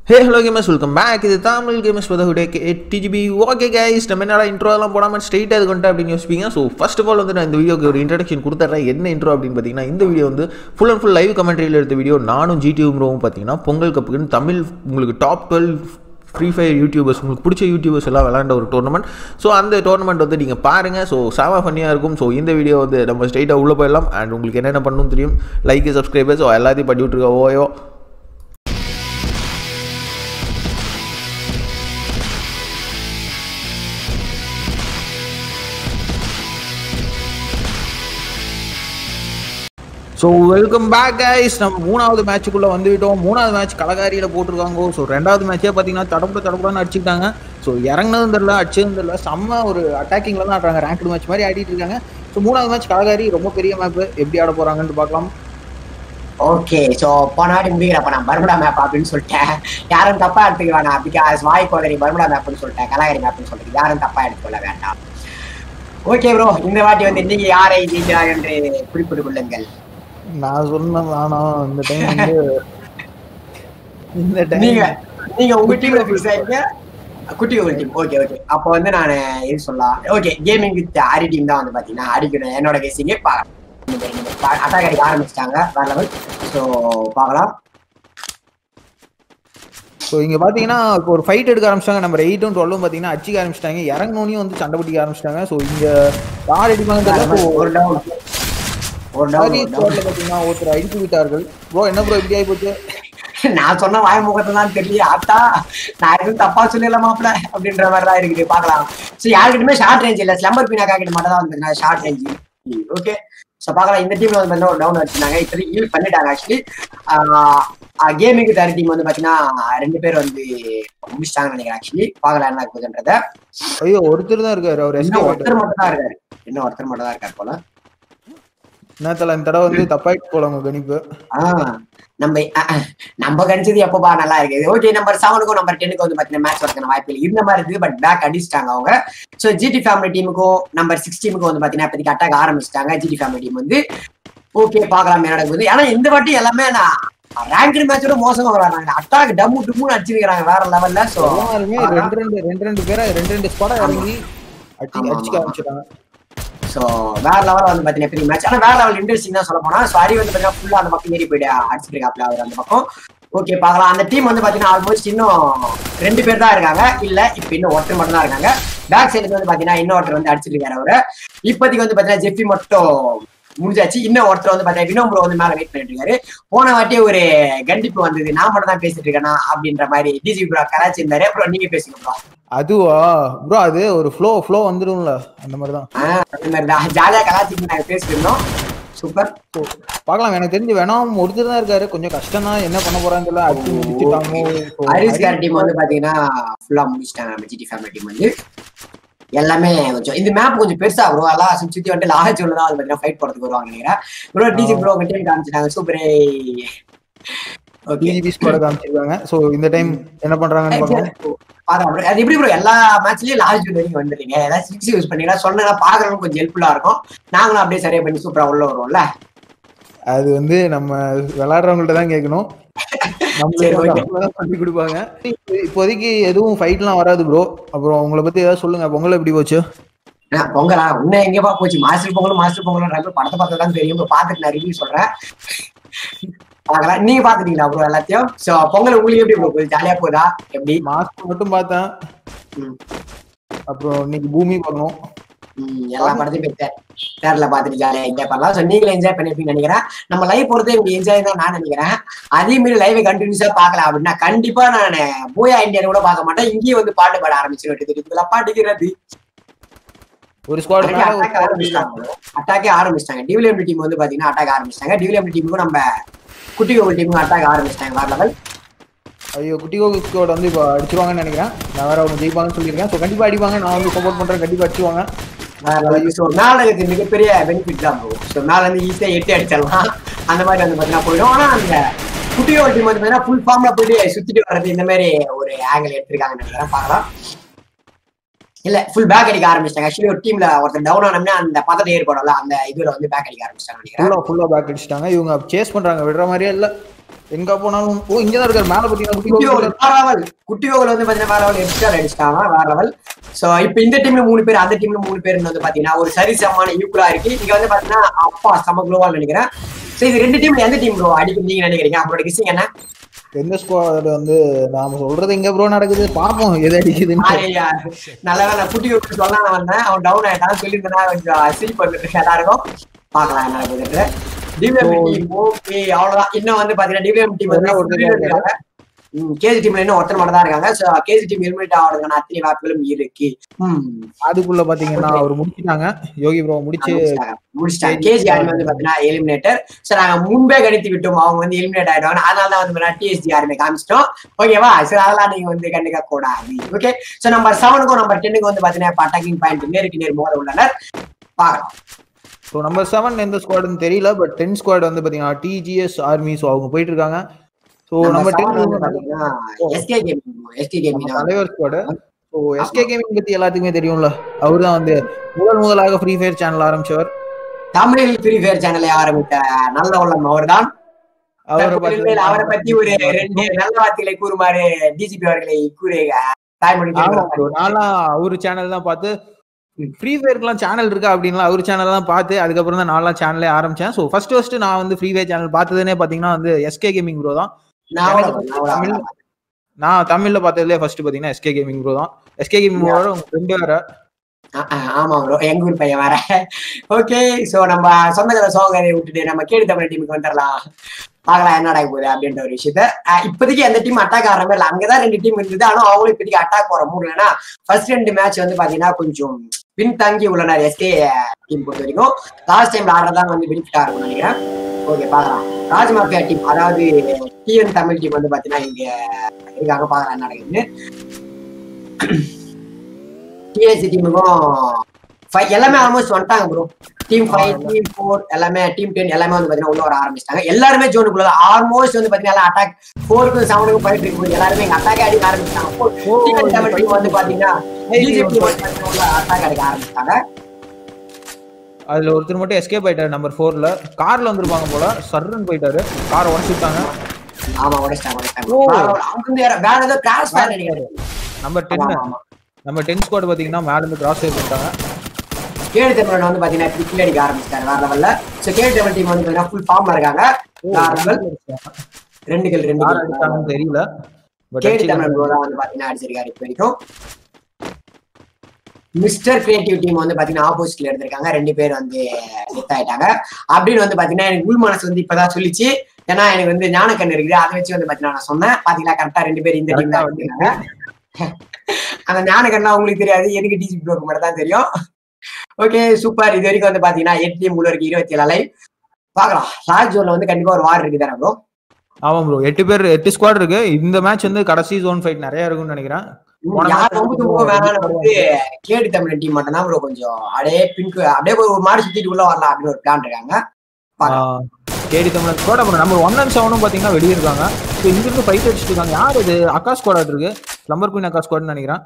ஹே hello gamers welcome back இது Tamil gamers பதகுடே டிஜிபி ஓகே கைஸ் நம்ம என்னடா இன்ட்ரோலாம் போடாமல் ஸ்ட்ரெயிட்டாக இது கொண்டு அப்படின்னு யோசிப்பீங்க ஸோ ஃபர்ஸ்ட் ஆஃப் ஆல் வந்து நான் இந்த வீடியோக்கு ஒரு இன்ட்ரடக்ஷன் கொடுத்துட்றேன் என்ன இன்ட்ரோ அப்படின்னு பார்த்தீங்கன்னா இந்த வீடியோ வந்து ஃபுல் அண்ட் ஃபுல் லைவ் கமெண்ட்ரியில் எடுத்த வீடியோ நானும் ஜிடி உம்ரோவும் பார்த்தீங்கன்னா பொங்கல் கப்புக்குன்னு தமிழ் உங்களுக்கு top twelve free fire YouTubers உங்களுக்கு பிடிச்ச யூடியூபர்ஸ் எல்லாம் விளாண்ட ஒரு டோர்னமெண்ட் ஸோ அந்த டோர்னமெண்ட் வந்து நீங்கள் பாருங்கள் ஸோ செம ஃபன்னியாக இருக்கும் ஸோ இந்த வீடியோ வந்து நம்ம ஸ்ட்ரெயிட்டாக உள்ளே போயிடலாம் அண்ட் உங்களுக்கு என்னென்ன பண்ணணும் தெரியும் லைக் சப்ஸ்கிரைபர்ஸ் ஸோ எல்லாத்தையும் பண்ணி விட்ருக்க ஓயோ ஸோ வெல்கம் பேக் கைஸ் நம்ம மூணாவது மேட்சுக்குள்ளே வந்துவிட்டோம் மூணாவது மேட்ச் கலகாரியில் போட்டிருக்காங்க ஸோ ரெண்டாவது மேட்சே பார்த்தீங்கன்னா தடப்புட தடப்புடன்னு அடிச்சுக்கிட்டாங்க ஸோ இறங்கினதும் தெரில அடிச்சதும் தெரில செம்ம ஒரு அட்டாக்கிங்கில் தான் ஆடுறாங்க ரேங்க்டு மேட்ச் மாதிரி ஆடிட்டு இருக்காங்க ஸோ மூணாவது மேட்ச் கலகாரி ரொம்ப பெரிய மேப் எப்படி ஆட போகிறாங்கன்னு பார்க்கலாம் ஓகே சோ போன வாட்டி முடிக்கிறப்ப நான் பர்முடா மேப் அப்படின்னு சொல்லிட்டேன் யாரும் தப்பா எடுத்துக்க வேணாம் பிகாஸ் வாய் கோதரி பர்முடா மேப்னு சொல்லிட்டேன் கலாகரி மேப்னு சொல்லிட்டு யாரும் தப்பா எடுத்துக்கொள்ள வேண்டாம் ஓகே ப்ரோ இந்த வாட்டி வந்து நீங்க யாரை ஜெயிக்கிறார் என்று குறிப்பிட்டுக் கொள்ளுங்கள் நான் சொன்ன வேணாம் இந்த டைம் வந்து இந்த நீங்க டைம் நீங்க உங்க டீம்ல ஃபிக்ஸ் ஆயிருங்க குட்டி ஒரு டீம் ஓகே ஓகே அப்போ வந்து நான் இது சொல்லலாம் okay gaming with Aari team தான் வந்து பாத்தீங்கன்னா அடிக்கணும் என்னோட கேசிங்கே பார்க்கலாம் அட்டாக் அடிக்க ஆரம்பிச்சிட்டாங்க வேற லெவல் ஸோ பார்க்கலாம் ஸோ இங்கே பார்த்தீங்கன்னா இப்போ ஒரு ஃபைட் எடுக்க ஆரம்பிச்சிட்டாங்க நம்பர் எயிட்டும் டுவெல்லும் பார்த்தீங்கன்னா அடிச்சிக்க ஆரம்பிச்சிட்டாங்க இறங்கணுனையும் வந்து சண்டை பிடிக்க ஆரம்பிச்சிட்டாங்க ஸோ இங்கே யார் அடிப்பாங்க தெரியல ஸோ ஒரு டவுன் ஒரு சாரி டவுன் ஸ்குவாட்ல பார்த்தீங்கன்னா ஒருத்தர் அடித்து விட்டார்கள் ப்ரோ என்ன ப்ரோ இப்படி ஆகி போச்சு நான் சொன்ன வாய் முகத்தை தான் தெரியல ஆத்தா நான் எதுவும் தப்பா சொல்லல மாப்பிள அப்படின்ற மாதிரி தான் இருக்குது பார்க்கலாம் சோ யாருக்கிட்டுமே ஷார்ட் ரேஞ்ச் இல்ல ஸ்லம்பர் பீனாக்கா கிட்ட மட்டும் தான் வந்து ஷார்ட் ரேஞ்ச் ஓகே சோ பார்க்கலாம் இந்த டீம்ல வந்து பார்த்தீங்கன்னா ஒரு டவுன் வச்சிருந்தாங்க இப்படி ஹீல் பண்ணிட்டாங்க ஆக்சுவலி கேமிங்கு தர டீம் வந்து பாத்தீங்கன்னா ரெண்டு பேர் வந்து முடிச்சிட்டாங்கன்னு நினைக்கிறேன் ஆக்சுவலி பார்க்கலாம் என்ன இருக்குதுன்றத ஐயோ ஒருத்தர் தான் இருக்காரு அவர் இன்னும் எஸ்கே ஒருத்தர் மட்டும் தான் இருக்காரு இன்னும் ஒருத்தர் மட்டும் தான் இருக்காரு போல நேரத்தில் இந்த தடவை வந்து தப்பாயிட்டு போல உங்க கணிப்பு ஆஹ் நம்ம அஹ், அஹ், நம்ம கணிச்சது எப்பப்பா நல்லா இருக்குது ஓகே நம்பர் செவனுக்கும் நம்பர் டென்னுக்கும் வந்து பாத்தீங்கன்னா மேட்ச் வரதுக்கான வாய்ப்பு இல்லை இருந்த மாதிரி இருக்குது பட் பேக் அடிச்சிட்டாங்க அவங்க சோ ஜிடி ஃபேமிலி டீமுக்கும் நம்பர் சிக்ஸ் டீமுக்கும் வந்து பாத்தீங்கன்னா இப்போதைக்கு அட்டாக் ஆரம்பிச்சிட்டாங்க ஜிடி ஃபேமிலி டீம் வந்து ஓகே பார்க்கலாம் என்ன நடக்குது ஆனா இந்த வாட்டி எல்லாமே நான் ரேங்க் மேட்சோட மோசமா வராங்க அட்டாக் டம்மு டும்முன்னு அடிச்சிருக்காங்க வேற லெவல்ல சோ எல்லாருமே ரெண்டு ரெண்டு ரெண்டு ரெண்டு பேரை ரெண்டு ரெண்டு ஸ்குவாடா இறங்கி அடி ஆமா, அடிச்சுக்க ஆமா. ஆரம்பிச்சிட்டாங்க சோ வேற லெவல் வந்து பாத்தீங்கன்னா பெரிய மேட்ச் ஆனா வேற லெவல் இன்ட்ரெஸ்டிங் தான் சொல்ல போனா சோ அரி வந்து பாத்தீங்கன்னா ஃபுல்லா அந்த பக்கம் ஏறி போயிட்டு அடிச்சிட்டு இருக்காப்ல அவர் அந்த பக்கம் ஓகே பார்க்கலாம் அந்த டீம் வந்து பாத்தீங்கன்னா ஆல்மோஸ்ட் இன்னும் ரெண்டு பேர் தான் இருக்காங்க இல்ல இப்ப இன்னும் ஒருத்தர் மட்டும் தான் இருக்காங்க பேக் சைடு வந்து பாத்தீங்கன்னா இன்னொருத்தர் வந்து அடிச்சிட்டு இருக்காரு அவரு இப்போதைக்கு வந்து பாத்தீங்கன்னா ஜெஃபி மட்டும் முடிஞ்சாச்சு இன்னும் ஒருத்தர் வந்து பாத்தீங்கன்னா வினோம் ப்ரோ வந்து மேல வெயிட் பண்ணிட்டு இருக்காரு போன வாட்டி ஒரு கண்டிப்பு வந்தது நான் மட்டும் தான் பேசிட்டு இருக்கேனா அப்படின்ற மாதிரி டிஜி ப்ரோ கராச்சி இருந்தாரு அப்புறம் நீங்க பேசுங்க ப்ரோ அதுவா ப்ரோ அது ஒரு ஃப்ளோ ஃப்ளோ வந்துடும்ல அந்த மாதிரி தான் அந்த மாதிரி தான் ஜாலியா கலாச்சிக்கு நாங்க பேசிட்டு இருந்தோம் சூப்பர் ஸோ பார்க்கலாம் எனக்கு தெரிஞ்சு வேணாம் ஒருத்தர் தான் இருக்காரு கொஞ்சம் கஷ்டம் தான் என்ன பண்ண போறான்னு தெரியல அடிச்சு முடிச்சுட்டாங்க So, ஹரிஸ்கார் டீம் வந்து பாத்தீங்கன்னா ஃபுல்லா முடிச்சிட்டாங்க நம்ம ஜிடி ஃபேமிலி டீம் வந்து எல்லாமே கொஞ்சம் இந்த மேப் கொஞ்சம் பெருசா ப்ரோ எல்லாம் சுத்தி சுத்தி வந்து லாஜ் தான் அது பாத்தீங்கன்னா ஃபைட் போறதுக்கு வருவாங்க நினைக்கிறேன் ப்ரோ டிஜி ப்ரோ உங்க டீம் காமிச்சிட்டாங்க சூப்பரே ஓகே பிஜிபி ஸ்குவாட காமிச்சிருக்காங்க ஸோ இந்த டைம் என்ன பண்றாங்கன்னு பார்க்கலாம் பாக்கலாம் அது எப்படி ப்ரோ எல்லா மேட்ச்லயும் லார்ஜ் வரைக்கும் வந்துட்டீங்க ஏதாவது சிக்ஸ் யூஸ் பண்ணீங்கன்னா சொன்னா பாக்குறவங்க கொஞ்சம் ஹெல்ப்ஃபுல்லா இருக்கும் நாங்களும் அப்படியே சரியா பண்ணி சூப்பரா உள்ள வருவோம்ல அது வந்து நம்ம விளையாடுறவங்கள்ட்ட தான் கேட்கணும் சரி, okay. நம்மளுக்கு தான் பண்ணி கொடுப்பாங்க இப்போ- இப்போதைக்கு எதுவும் ஃபைட்லாம் வராது ப்ரோ அப்புறம் உங்களை பத்தி ஏதாவது சொல்லுங்க பொங்கல் எப்படி போச்சு ஆ, பொங்கலா இன்னும் எங்கேப்பா போச்சு மாஸ்டர் பொங்கலும் மாஸ்டர் பொங்கலும் படத்தை பார்த்தா தான் தெரியும் இப்ப பாத்துட்டு நான் ரிவ்யூ சொல்றேன் பார்க்கலாம் நீங்க பாத்துட்டீங்களா ப்ரோ எல்லாத்தையும் சோ பொங்கல் உங்களுக்கு எப்படி ப்ரோ போகுது ஜாலியா போதா எப்படி மாஸ்க் மட்டும் பார்த்தேன் ம். அப்புறம் இன்னைக்கு பூமி பார்க்கணும் ம், எல்லா படத்தையும் போய் தே- தேர்ல பாத்துட்டு ஜாலியா என்ஜாய் பண்ணலாம் சோ நீங்களும் என்ஜாய் பண்ணிருப்பீங்கன்னு நினைக்கிறேன் நம்ம லைவ் பொறுத்தே உங்களுக்கு என்ஜாய் தான் நான் நினைக்கிறேன் அதே மாதிரி லைவை கண்டினியூஸா பார்க்கலாம் அப்படின்னா கண்டிப்பா நான் போயா இந்தியன் கூட பார்க்க மாட்டேன் இங்கேயும் வந்து பாட்டு பாட ஆரம்பிச்சிருவேன் இதெல்லாம் பாட்டுக்கிறது ஒரு ஸ்குவாட் மேல ஒரு அட்டாக் ஆரம்பிச்சிட்டாங்க அட்டாக்கே ஆரம்பிச்சிட்டாங்க டிவிலியம் டீம் வந்து பாத்தீங்கன்னா அட்டாக் ஆரம்பிச்சிட்டாங்க டிவிலியம் டீமுக்கும் நம்ம குட்டி கோவில் டீமுக்கும் அட்டாக் ஆரம்பிச்சிட்டாங்க வேற லெவல் ஐயோ குட்டி கோகு ஸ்குவாட் வந்து இப்போ அடிச்சிருவாங்கன்னு நினைக்கிறேன் நான் வேற அவங்க ஜெயிப்பாங்கன்னு சொல்லியிருக்கேன் ஸோ கண்டிப்பா அடிப்பாங்க நான் வந்து சப்போர்ட் பண்றேன் கண்டிப்பா அடிச்சுவாங்க வேற லெவல் ஸோ நாடகத்துக்கு மிகப்பெரிய பெனிஃபிட் தான் போகும் ஸோ மேல இருந்து ஈஸியா எட்டு அடிச்சிடலாம் அந்த மாதிரி வந்து பாத்தீங்கன்னா போயிடும் ஆனா அந்த குட்டி கோவில் டீம் வந்து பாத்தீங்கன்னா ஃபுல் ஃபார்ம்ல போயிட்டு சுத்திட்டு வர்றது இந்த மாதிரி ஒரு ஆங்கிள் எடுத்திருக்காங்கன்னு நினைக்கிறேன் பார்க்கலாம் இல்ல ஃபுல் பேக் அடிக்க ஆரம்பிச்சிட்டாங்க ஆக்சுவலி ஒரு டீம்ல ஒருத்தர் டவுன் ஆனோம்னா அந்த பதட்டம் ஏற்படும்ல அந்த இதுல வந்து பேக் அடிக்க ஆரம்பிச்சிட்டாங்க நினைக்கிறேன் ஃபுல்லா ஃபுல்லா பேக் அடிச்சிட்டாங்க இவங்க சேஸ் பண்றாங்க விடுற மாதிரியே இல்ல எங்க போனாலும் ஓ இங்க தான் இருக்காரு மேல பாத்தீங்கன்னா குட்டி குட்டி கோகுல் கோகுல் வேற லெவல் குட்டி கோகுல் வந்து பாத்தீங்கன்னா வேற லெவல் எக்ஸ்ட்ரா அடிச்சிட்டாங்க வேற லெவல் சோ இப்போ இந்த டீம்ல மூணு பேர் அந்த டீம்ல மூணு பேர் வந்து பாத்தீங்கன்னா ஒரு சரிசமமான ஈக்குவலா இருக்கு இங்க வந்து பாத்தீங்கன்னா அப்பா சம குளோவா நினைக்கிறேன் சோ இது ரெண்டு டீம்ல எந்த டீம் ப்ரோ அடிக்கும் நீங்க நினைக்கிறீங்க அவரோட கிசிங் என்ன எந்த ஸ்குவாட் வந்து நாம சொல்றது எங்க ப்ரோ நடக்குது பாப்போம் எது அடிக்குதுன்னு ஐயா, நல்ல வேலை குட்டி கோகுல் சொல்லலாம் வந்தேன் அவன் டவுன் ஆயிட்டான் சொல்லியிருந்தா கொஞ்சம் சிரிப்பு பண்ணிட்டு எல்லாருக்கும் பாக்கலாம் என்ன நடக்குது டிவிஎம் டீம் ஓகே அவ்வளவுதான் இன்னும் வந்து பாத்தீங்கன்னா டிவிஎம் டீம் வந்து ஒருத்தர் தான் இருக்காங்க கேஜி டீம்ல இன்னும் ஒருத்தர் மட்டும் தான் இருக்காங்க சோ கேஜி டீம் எலிமினேட் ஆகிறதுக்கான அத்தனை வாய்ப்புகளும் இருக்கு ம் அதுக்குள்ள பாத்தீங்கன்னா அவர் முடிச்சிட்டாங்க யோகி ப்ரோ முடிச்சு முடிச்சிட்டாங்க கேஜி ஆர்மி வந்து பாத்தீங்கன்னா எலிமினேட்டர் சோ நாங்க முன்பே கணித்து விட்டோம் அவங்க வந்து எலிமினேட் ஆயிடுவாங்க அதனால தான் வந்து டிஎஸ்டி ஆர்மி காமிச்சிட்டோம் ஓகேவா சோ அதெல்லாம் நீங்க வந்து கண்டுக்க கூடாது ஓகே சோ நம்பர் செவனுக்கும் நம்பர் டென்னுக்கு வந்து பாத்தீங்கன்னா இப்ப அட்டாக்கிங் பாயிண்ட் நேருக்கு நேர் மோத உள்ளனர் பாக்கலாம் ஸோ நம்பர் செவன் எந்த ஸ்குவாடுன்னு தெரியல பட் டென் ஸ்குவாட் வந்து பாத்தீங்கன்னா டிஜிஎஸ் ஆர்மி ஸோ அவங்க போயிட்டு இருக்காங்க ஸோ நம்பர் டென் வந்து பாத்தீங்கன்னா எஸ்கே கேமிங் எஸ்கே கேமிங் தலைவர் ஸ்குவாடு ஸோ எஸ்கே கேமிங் பத்தி எல்லாத்துக்குமே தெரியும்ல அவர் தான் வந்து முதல் முதலாக ஃப்ரீ ஃபயர் சேனல் ஆரம்பிச்சவர் தமிழில் ஃப்ரீ ஃபயர் சேனலை ஆரம்பித்த நல்ல உள்ளம் அவர்தான் அவரை தற்போது அவரை பத்தி ஒரு ரெண்டு நல்ல வார்த்தைகளை கூறுமாறு டிஜிபி அவர்களை கூறுக தாய்மொழி ஆமா bro. நான்லாம் அவரு சேனல் தான் பார்த்து ஃப்ரீ ஃபயருக்குலாம் சேனல் இருக்கா அப்படின்லாம் அவர் சேனல் தான் பார்த்து அதுக்கப்புறம் தான் நான்லாம் சேனலே ஆரம்பிச்சேன் ஸோ ஃபர்ஸ்ட் ஃபர்ஸ்ட் நான் வந்து ஃப்ரீ ஃபயர் சேனல் பார்த்ததுனே பார்த்தீங்கன்னா வந்து எஸ்கே கேமிங் ப்ரோ தான் நான் எனக்கு அவ்வளவுதான், நான் தமிழ் அவ்வளவுதான். நான் தமிழ்ல பார்த்ததுலேயே ஃபர்ஸ்ட் பார்த்தீங்கன்னா எஸ்கே கேமிங் ப்ரோ தான் எஸ்கே கேமிங் ப்ரோட உங்க ஃப்ரெண்டு வேற ஆ, ஆ, ஆமா ப்ரோ எங்க ஊர் பையன் வேற ஓகே சோ நம்ம சொந்த கதை சோகரை விட்டுட்டு நம்ம கேடு தமிழ் டீமுக்கு வந்துடலாம் பார்க்கலாம் என்ன நடக்க போகுது அப்படின்ற ஒரு விஷயத்த ஆ, இப்போதைக்கு எந்த டீம் அட்டாக் ஆகிற மாதிரி இல்லை அங்கதான் ரெண்டு டீம் இருந்தது ஆனா அவங்களும் இப்போதைக்கு அட்டாக் வர முடியலன்னா ஃபர்ஸ்ட் ரெண்டு மேட்ச் வந்து பாத்தீங்கன்னா கொஞ்சம் பின்தங்கி உள்ளனர் எஸ்கே டீம் பொறுத்த வரைக்கும் லாஸ்ட் டைம் ஆடுறதா வந்து பெனிஃபிட்டா இருக்கும்னு நினைக்கிறேன் ஓகே பார்க்கலாம் ராஜ் மாஃபியா டீம் அதாவது டிஎன் தமிழ் டீம் வந்து பாத்தீங்கன்னா இங்க இருக்காங்க பார்க்கலாம் என்ன நடக்குதுன்னு டிஎஸ்சி டீமுக்கும் எல்லாமே ஆல்மோஸ்ட் வந்துட்டாங்க bro team five team four எல்லாமே டீம் டென் எல்லாமே வந்து பாத்தீங்கன்னா உள்ள வர ஆரம்பிச்சிட்டாங்க எல்லாருமே ஜோனுக்குள்ள ஆல்மோஸ்ட் வந்து பாத்தீங்கன்னா அட்டாக் ஃபோருக்கும் செவனுக்கும் போயிட்டு இருக்கும் எல்லாருமே இங்க அட்டாக் அடிக்க ஆரம்பிச்சிட்டாங்க டீம் வந்து பாத்தீங்கன்னா அட்டாக் அடிக்க ஆரம்பிச்சிட்டாங்க அதுல ஒருத்தர் மட்டும் எஸ்கேப் ஆயிட்டாரு நம்பர் ஃபோர்ல கார்ல வந்திருப்பாங்க போல சர்ன்னு போயிட்டாரு காரை உடச்சுட்டாங்க ஆமா உடைச்சிட்டாங்க உடைச்சிட்டாங்க ஓ. அவங்க வந்து வேற வேற ஏதோ கிராஸ் ஃபேன் நினைக்கிறேன் நம்பர் ஆமா, டென் ஆமா. நம்ம டென் ஸ்குவாட் பாத்தீங்கன்னா மேல இருந்து கிராஸ் பண்ணிட்டாங்க கேடு தமிழன் வந்து பாத்தீங்கன்னா கிரிக்கெட் அடிக்க ஆரம்பிச்சிட்டாரு வேற லெவல்ல சோ கேடு தமிழ் டீம் வந்து பாத்தீங்கன்னா ஃபுல் ஃபார்ம்ல இருக்காங்க வேற level. ரெண்டு கில் ரெண்டு யார் kill. அடிச்சாங்கன்னு தெரியல பட் கேடி தமிழன் ப்ரோ தான் வந்து பாத்தீங்கன்னா அடிச்சிருக்காரு இப்போ வரைக்கும் மிஸ்டர் கிரியேட்டிவ் டீம் வந்து பாத்தீங்கன்னா ஆப்போசிட்ல எடுத்திருக்காங்க ரெண்டு பேர் வந்து டெத் ஆயிட்டாங்க அப்படின்னு வந்து பாத்தீங்கன்னா எனக்கு உள் மனசு வந்து இப்பதான் சொல்லிச்சு ஏன்னா எனக்கு வந்து ஞானக்கண் இருக்குது அதை வச்சு வந்து பாத்தீங்கன்னா நான் சொன்னேன் பாத்தீங்களா கரெக்டா ரெண்டு பேர் இந்த டீம் தான் எடுத்திருக்காங்க அந்த ஞானக்கண்ணா உங்களுக்கு தெரியாது எனக்கு டிசி ப்ரோக்கு மட்டும் தான் தெரியும் ஓகே சூப்பர் இது வரைக்கும் வந்து பாத்தீங்கன்னா எட்டு டீம் உள்ள இருக்கு இருபத்தி ஏழு லைவ் பாக்கலாம் லாஸ்ட் ஜோன்ல வந்து கண்டிப்பா ஒரு வார் இருக்கு தானே ப்ரோ ஆமா ப்ரோ எட்டு பேர் எட்டு ஸ்குவாட் இருக்கு இந்த மேட்ச் வந்து கடைசி ஜோன் ஃபைட் நிறைய இருக்கும்னு நினைக்கிறேன் போன யார் match ரொம்ப தும்பும் வேணாம்னு வந்து கேடி தமிழ் டீம் மட்டும் தான் ப்ரோ கொஞ்சம் அப்படியே பின்க்கு அப்படியே ஒரு ஒரு மாதிரி சுத்திட்டு உள்ள வரலாம் அப்படின்னு ஒரு பிளான் இருக்காங்க பார்க்கலாம். கேடி தமிழன் ஸ்குவாட் அப்புறம் நம்பர் ஒன் அண்ட் செவனும் பாத்தீங்கன்னா வெளியே இருக்காங்க ஸோ இங்க இருந்து ஃபைட் அடிச்சுட்டு இருக்காங்க யார் இது அக்கா ஸ்குவாட் இருக்கு ஸ்லம்பர் குயின் அக்கா ஸ்குவாட்னு நினைக்கிறேன்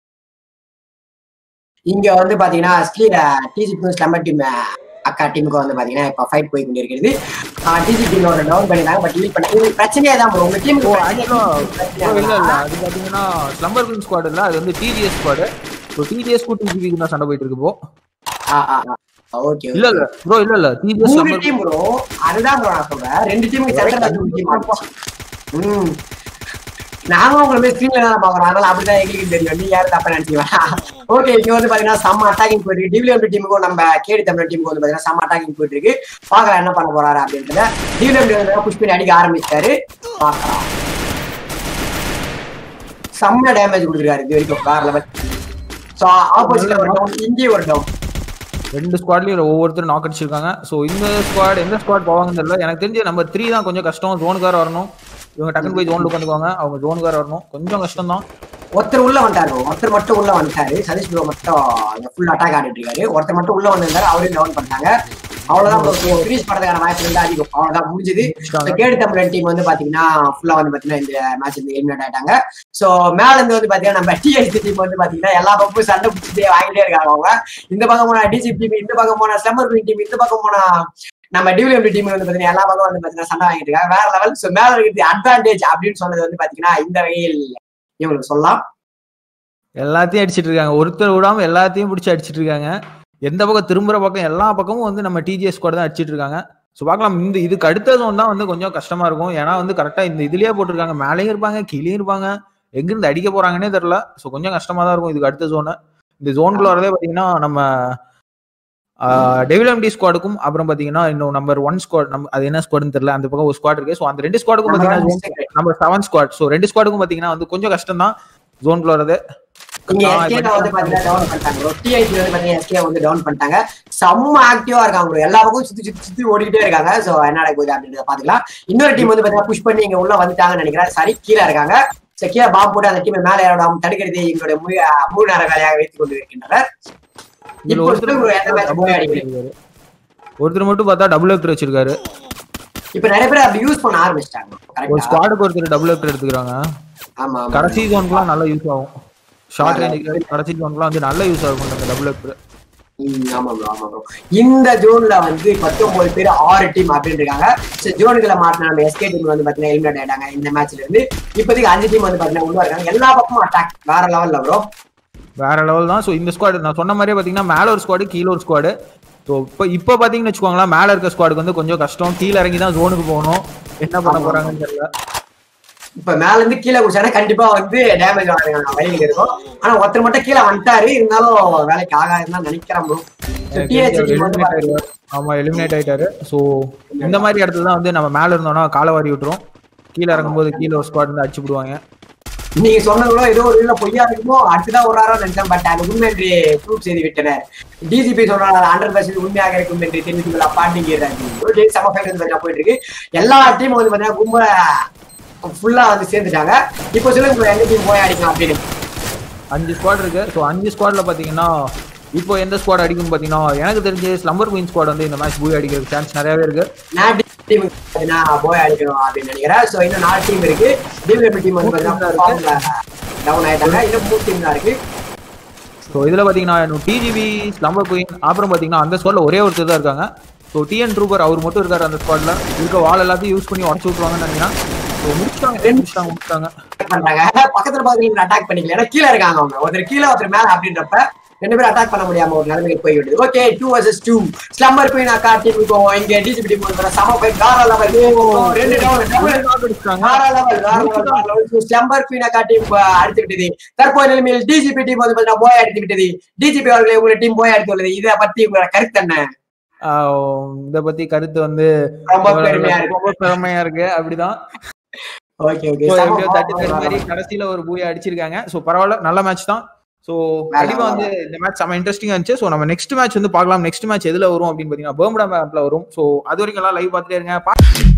இங்க வந்து பாத்தீங்கன்னா டிஜிபி ஸ்லம்பர் டீம் அக்கா டீமுக்கு வந்து பாத்தீங்கன்னா இப்ப ஃபைட் போய் கொண்டிருக்கிறது டிஜி டீமோட டவுன் பண்ணிருக்காங்க பட் லீட் பண்ண இது பிரச்சனையே தான் ப்ரோ உங்க டீமுக்கு இல்ல இல்ல அது பாத்தீங்கன்னா ஸ்லம்பர் குயின் ஸ்குவாட் இல்ல அது வந்து டிஜிஎஸ் ஸ்குவாட் ஸோ டிஜிஎஸ் கூ டிஜிபிக்கு தான் சண்டை போயிட்டு இருக்கு இப்போ ஓகே இல்ல இல்ல ப்ரோ இல்ல இல்ல டிஜிஎஸ் மூணு ஸ்லம்பர் டீம் ப்ரோ அதுதான் ப்ரோ நான் சொல்றேன் ரெண்டு டீமுக்கு சென்டர் டீம் ம் நாங்களும் உங்களை போய் ஸ்கிரீன்ல தான் பாக்குறோம் அதனால அப்படிதான் எங்களுக்கு தெரியும் நீ யாரும் தப்பா நினைச்சீங்களா ஓகே இங்க வந்து பாத்தீங்கன்னா செம்ம அட்டாக்கிங் போயிட்டு இருக்கு டிவிலியம் டீமுக்கும் நம்ம கேடி தமிழ் டீமுக்கு வந்து பாத்தீங்கன்னா செம்ம அட்டாக்கிங் போயிட்டு இருக்கு பாக்கலாம் என்ன பண்ண போறாரு அப்படின்றத டிவிலியம் டீம் புஷ் பண்ணி அடிக்க ஆரம்பிச்சிட்டாரு பாக்கலாம் செம்ம டேமேஜ் கொடுத்துருக்காரு இது வரைக்கும் வேற லெவல் சோ ஆப்போசிட்ல ஒரு டவுன் இங்கேயும் ஒரு டவுன் ரெண்டு ஸ்குவாட்லயும் ஒவ்வொருத்தரும் நாக் அடிச்சிருக்காங்க ஸோ இந்த ஸ்குவாட் எந்த ஸ்குவாட் போவாங்கன்னு தெரியல எனக்கு தெரிஞ்சு நம்பர் த்ரீ தான் கொஞ்சம் கஷ்டம் ஜோனுக்கார வரணும் இவங்க டக்குனு போய் ஜோன்ல உட்காந்துக்குவாங்க அவங்க ஜோனுக்கார வரணும் கொஞ்சம் கஷ்டம் தான் ஒருத்தர் உள்ள வந்துட்டாரு ஒருத்தர் மட்டும் உள்ள வந்துட்டாரு சதீஷ் ப்ரோ மட்டும் ஃபுல் அட்டாக் ஆடிட்டு இருக்காரு ஒருத்தர் மட்டும் உள்ள வந்திருந்தாரு அவரையும் டவுன் பண்ணிட்டாங்க அவ்வளவுதான் ப்ரோ ஃப்ரீஸ் பண்றதுக்கான வாய்ப்பு வந்து அதிகம் அவ்வளவுதான் முடிஞ்சது இந்த கேடு தமிழன் டீம் வந்து பாத்தீங்கன்னா ஃபுல்லா வந்து பாத்தீங்கன்னா இந்த மேட்ச் வந்து எலிமினேட் ஆயிட்டாங்க சோ மேல இருந்து வந்து பாத்தீங்கன்னா நம்ம டிஐசி டீம் வந்து பாத்தீங்கன்னா எல்லா பக்கமும் சண்டை பிடிச்சிட்டே வாங்கிட்டே இருக்காங்க அவங்க இந்த பக்கம் போனா டிசி டீம் இந்த பக்கம் போனா ஸ்லம்பர் குயின் டீம் இந்த பக்கம் போனா நம்ம டிவிலியம் டீம் வந்து பாத்தீங்கன்னா எல்லா பக்கம் வந்து பாத்தீங்கன்னா சண்டை வாங்கிட்டு இருக்காங்க வேற லெவல் சோ மேல இருக்கிறது அட்வான்டேஜ் அப்படின்னு சொன்னது வந்து பாத்தீங்கன்னா இந்த வகையில் இவங்களுக்கு சொல்லலாம் எல்லாத்தையும் அடிச்சிட்டு இருக்காங்க ஒருத்தர் விடாம எல்லாத்தையும் பிடிச்சி அடிச்சிட்டு இருக்காங்க எந்த பக்கம் திரும்புற பக்கம் எல்லா பக்கமும் வந்து நம்ம டிஜிஎஸ் ஸ்குவாட் தான் அடிச்சிட்டு இருக்காங்க ஸோ பார்க்கலாம் இந்த இதுக்கு அடுத்த zone தான் வந்து கொஞ்சம் கஷ்டமா இருக்கும் ஏன்னா வந்து கரெக்டா இந்த இதுலயே போட்டிருக்காங்க மேலேயும் இருப்பாங்க கீழேயும் இருப்பாங்க எங்கிருந்து அடிக்க போறாங்கன்னே தெரியல ஸோ கொஞ்சம் கஷ்டமா தான் இருக்கும் இதுக்கு அடுத்த ஜோனு இந்த ஜோனுக்குள்ள வரதே பார்த்தீங்கன்னா நம்ம டெவில் எம்டி ஸ்குவாடுக்கும் அப்புறம் பார்த்தீங்கன்னா இன்னும் நம்பர் ஒன் ஸ்குவாட் நம்ம அது என்ன ஸ்குவாட்னு தெரியல அந்த பக்கம் ஒரு ஸ்குவாட் இருக்கு ஸோ அந்த ரெண்டு ஸ்குவாடுக்கும் பார்த்தீங்கன்னா நம்ம செவன் ஸ்குவாட் ஸோ ரெண்டு ஸ்குவாடுக்கும் பார்த்தீங்கன்னா வந்து கொஞ்சம் கஷ்டம் தான் ஜோனுக்குள்ள வரது இங்க ஆ, எஸ்கே இப்ப வந்து பாத்தீங்கன்னா டவுன் பண்ணிட்டாங்க டிஐடி வந்து பாத்தீங்கன்னா எஸ்கே வந்து டவுன் பண்ணிட்டாங்க செம்ம ஆக்டிவா இருக்காங்க bro. எல்லா பக்கமும் சுத்தி சுத்தி சுத்தி ஓடிக்கிட்டே இருக்காங்க சோ என்ன நடக்க போகுது அப்படின்றத பாத்துக்கலாம் இன்னொரு டீம் வந்து பாத்தீங்கன்னா புஷ் பண்ணி இங்க உள்ள வந்துட்டாங்கன்னு நினைக்கிறேன் சரி கீழே இருக்காங்க சோ கீழே பாம்பு போட்டு அந்த டீம் மேல ஏறாம தடுக்கிறது எங்களுடைய முழு முழு நேர வேலையாக வைத்துக் கொண்டு இருக்கின்றனர் இதுல இப்போ ஒருத்தர் சொல்லுங்க bro, எந்த மேட்ச் போய் அடிக்கிறீங்க வச்சிருக்காரு. ஒருத்தர் மட்டும் பார்த்தா டபுள் எக்டர் வச்சிருக்காரு இப்ப நிறைய பேர் அப்படி யூஸ் பண்ண ஆரம்பிச்சிட்டாங்க ஒரு கரெக்டா ஸ்குவாடுக்கு ஒருத்தர் டபுள் எக்டர் எடுத்துக்கிறாங்க ஆமா ஆமா கடைசி ஜோனுக்குலாம் நல்லா யூஸ் ஆகும் ஷார்ட் ரேஞ்சுக்கு கடைசி ஜோனுக்குலாம் வந்து நல்ல யூஸ் ஆகும் அந்த டபுள் எக்டர் ம், ஆமா bro, ஆமா bro. இந்த ஜோன்ல வந்து பத்தொன்பது பேர் ஆறு டீம் அப்படின்னு இருக்காங்க சோ ஜோனுக்குள்ள மாட்டின நம்ம எஸ்கே டீம் வந்து பாத்தீங்கன்னா எலிமினேட் ஆயிட்டாங்க இந்த மேட்ச்ல இருந்து இப்போதைக்கு அஞ்சு டீம் வந்து பாத்தீங்கன்னா உள்ள இருக்காங்க எல்லா பக்கமும் அட்டாக் வேற லெவல்ல ப்ரோ வேற லெவல் தான் ஸோ இந்த ஸ்குவாடு நான் சொன்ன மாதிரியே பார்த்தீங்கன்னா மேலே ஒரு ஸ்குவாடு கீழே ஒரு ஸ்குவாடு ஸோ இப்போ இப்போ பார்த்தீங்கன்னு வச்சுக்கோங்களேன் மேலே இருக்க ஸ்குவாடுக்கு வந்து கொஞ்சம் கஷ்டம் கீழே இறங்கி தான் ஜோனுக்கு போகணும் என்ன பண்ண ஆமா. போறாங்கன்னு தெரியல இப்ப மேல இருந்து கீழே குடிச்சானா கண்டிப்பா வந்து டேமேஜ் ஆகுங்க வழியில் இருக்கும் ஆனா ஒருத்தர் மட்டும் கீழே வந்துட்டாரு இருந்தாலும் வேலைக்கு ஆகாதுன்னு தான் நினைக்கிறேன் ப்ரோ எலிமினேட் ஆயிடுவார் ஆமா எலிமினேட் ஆயிட்டாரு ஸோ இந்த மாதிரி இடத்துல தான் வந்து நம்ம மேலே இருந்தோம்னா காலை வாரி விட்டுரும் கீழே இறங்கும்போது கீழே ஒரு ஸ்குவாட் வந்து அடிச்சு விடுவாங்க நீங்க சொன்னதுல ஏதோ ஒரு இதுல பொய்யா இருக்குமோ அடுத்துதான் ஒரு ஆரோ நினைச்சேன் பட் அது உண்மை என்று ப்ரூவ் செய்து விட்டனர் டிஜிபி சொல்றாங்க ஹண்ட்ரட் பர்சன்ட் உண்மையாக இருக்கும் என்று தெரிவித்து கொள்ள பாண்டிங்கிறாங்க செம ஃபைட் வந்து பாத்தீங்கன்னா போயிட்டு இருக்கு எல்லா டீமும் வந்து பாத்தீங்கன்னா ரொம்ப ஃபுல்லா வந்து சேர்ந்துட்டாங்க இப்போ சொல்லுங்க bro, எந்த டீம் போய் அடிக்கலாம் அப்படின்னு அஞ்சு ஸ்குவாட் இருக்கு ஸோ அஞ்சு ஸ்குவாட்ல பார்த்தீங்கன்னா இப்போ எந்த ஸ்குவாட் அடிக்கும்னு பார்த்தீங்கன்னா எனக்கு தெரிஞ்சு ஸ்லம்பர் குயின் ஸ்குவாட் வந்து இந்த மேட்ச் பூய் அடிக்கிறதுக்கு சான்ஸ் நிறையவே இருக்கு நான் டீம் பாத்தீங்கன்னா போய் அடிக்கணும் அப்படின்னு நினைக்கிறேன் ஸோ இன்னும் நாலு டீம் இருக்கு டிவிஎம் டீம் வந்து பாத்தீங்கன்னா டவுன் ஆயிட்டாங்க இன்னும் மூணு டீம் தான் இருக்கு ஸோ இதில் பார்த்தீங்கன்னா டிஜிபி ஸ்லம்பர் குயின் அப்புறம் பார்த்தீங்கன்னா அந்த ஸ்குவாட்ல ஒரே ஒருத்தர் தான் இருக்காங்க ஸோ டிஎன் ட்ரூப்பர் அவர் மட்டும் இருக்காரு அந்த ஸ்குவாட்ல இருக்க வால் எல்லாத்தையும் யூஸ் பண்ணி உடச்சு விட்டுருவாங்கன்னு நினைக்கிறேன் ஸோ முடிச்சிட்டாங்க முடிச்சிட்டாங்க முடிச்சிட்டாங்க attack பண்றாங்க பக்கத்துல பாத்தீங்கன்னா அட்டாக் பண்ணிக்கல ஏன்னா கீழே இருக்காங்க அவங்க ஒருத்தர் கீழே ஒருத்தர் மேல அப்படின்றப்ப ரெண்டு பேரும் அட்டாக் பண்ண முடியாம ஒரு நிலைமைக்கு போய் விடுது okay two versus two slumber queen அக்கா டீமுக்கும் இங்க டிஜிபி டீம் சம போய் காரா லெவல் ரெண்டு டவுன் அடிச்சிட்டாங்க வேற level, வேற level, வேற level. So, ஸ்லம்பர் குயின் அக்கா டீம் அடித்து விட்டது தற்போது நிலைமையில் டிஜிபி டீம் வந்து பாத்தீங்கன்னா போய் அடித்து விட்டது டிஜிபி அவர்களை உங்க டீம் போய் அடித்து உள்ளது இதை பத்தி உங்களோட கருத்து என்ன இதை பத்தி கருத்து வந்து ரொம்ப பெருமையா இருக்கு ரொம்ப பெருமையா இருக்கு அப்படிதான் ஓகே ஓகே So, எப்படியோ தட்டு தட்டு மாதிரி கடைசியில ஒரு பூயை அடிச்சிருக்காங்க சோ பரவாயில்ல நல்ல மேட்ச் தான் சோ கண்டிப்பா வந்து இந்த மேட்ச் செம்ம இன்ட்ரெஸ்டிங்கா இருந்துச்சு சோ நம்ம நெக்ஸ்ட் மேட்ச் வந்து பார்க்கலாம் நெக்ஸ்ட் மேட்ச் எதுல வரும் அப்படின்னு பாத்தீங்கன்னா பேர்முடா மேப்ல வரும் சோ அது வரைக்கும் எல்லாம் லைவ் பார்த்துட்டே இருங்க